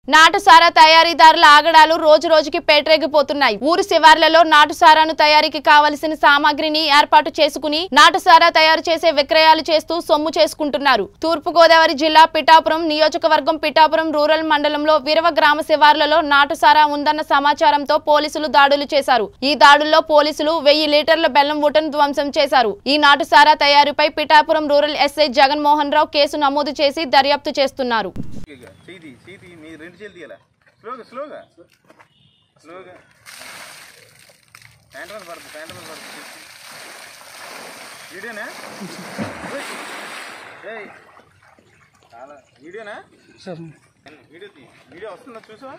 నాటు సారా తయారీదారుల ఆగడాలు రోజు రోజుకి పేటరేగిపోతున్నాయి ఊరు శివార్లలో నాటు సారాను తయారీకి కావలసిన సామాగ్రిని ఏర్పాటు చేసుకుని నాటు సారా తయారు చేసే విక్రయాలు చేస్తూ సొమ్ము చేసుకుంటున్నారు తూర్పు గోదావరి జిల్లా పిఠాపురం నియోజకవర్గం పిఠాపురం రూరల్ మండలంలో విరవ గ్రామ శివార్లలో నాటు సారా ఉందన్న సమాచారంతో పోలీసులు దాడులు చేశారు ఈ దాడుల్లో పోలీసులు వెయ్యి లీటర్ల బెల్లం ఊటను ధ్వంసం చేశారు ఈ నాటు సారా తయారీపై Pithapuram rural SI Jaganmohan Rao case నమోదు చేసి దర్యాప్తు చేస్తున్నారు ఇక చేతి చేతి మీ రెండు చేతులు తీయాలా స్లోగా స్లోగా స్లోగా ప్యాంట్రన్ పడుతుంది ప్యాంట్రన్ పడుతుంది వీడియోనా ఏయ్ చాలా వీడియోనా సార్ వీడియో తీ వీడియో వస్తుందా చూసా